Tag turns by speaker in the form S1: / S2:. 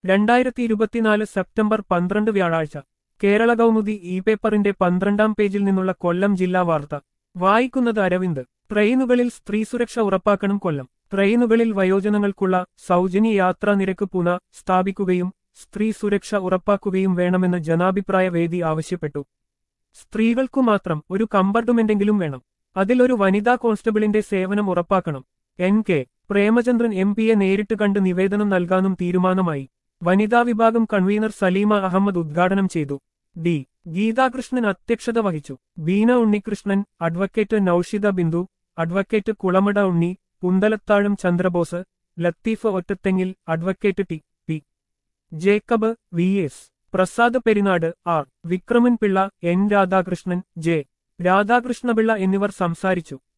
S1: രണ്ടായിരത്തി ഇരുപത്തിനാല് സെപ്റ്റംബർ പന്ത്രണ്ട് വ്യാഴാഴ്ച കേരള കൗമുദി ഇ പേപ്പറിന്റെ പന്ത്രണ്ടാം പേജിൽ നിന്നുള്ള കൊല്ലം ജില്ലാ വാർത്ത വായിക്കുന്നത് അരവിന്ദ് ട്രെയിനുകളിൽ സ്ത്രീ സുരക്ഷ ഉറപ്പാക്കണം കൊല്ലം ട്രെയിനുകളിൽ വയോജനങ്ങൾക്കുള്ള സൗജന്യ യാത്രാ നിരക്ക് പുന സ്ഥാപിക്കുകയും സ്ത്രീ സുരക്ഷ ഉറപ്പാക്കുകയും വേണമെന്ന് ജനാഭിപ്രായ വേദി ആവശ്യപ്പെട്ടു സ്ത്രീകൾക്കു മാത്രം ഒരു കമ്പാർട്ട്മെന്റെങ്കിലും വേണം അതിലൊരു വനിതാ കോൺസ്റ്റബിളിന്റെ സേവനം ഉറപ്പാക്കണം എൻ കെ പ്രേമചന്ദ്രൻ എം പിയെ നേരിട്ട് കണ്ട് നിവേദനം നൽകാനും തീരുമാനമായി വനിതാ വിഭാഗം കൺവീനർ സലീമ അഹമ്മദ് ഉദ്ഘാടനം ചെയ്തു ഡി ഗീതാകൃഷ്ണൻ അധ്യക്ഷത വഹിച്ചു Beena Unnikrishnan advocate Naushitha Bindu advocate Kulamada Unni Punthalathazham Chandrabose Latheef Ottathengil advocate T P Jacob V S Prasad Perinad R Vikraman Pillai N Radhakrishnan J Radhakrishnapillai എന്നിവർ സംസാരിച്ചു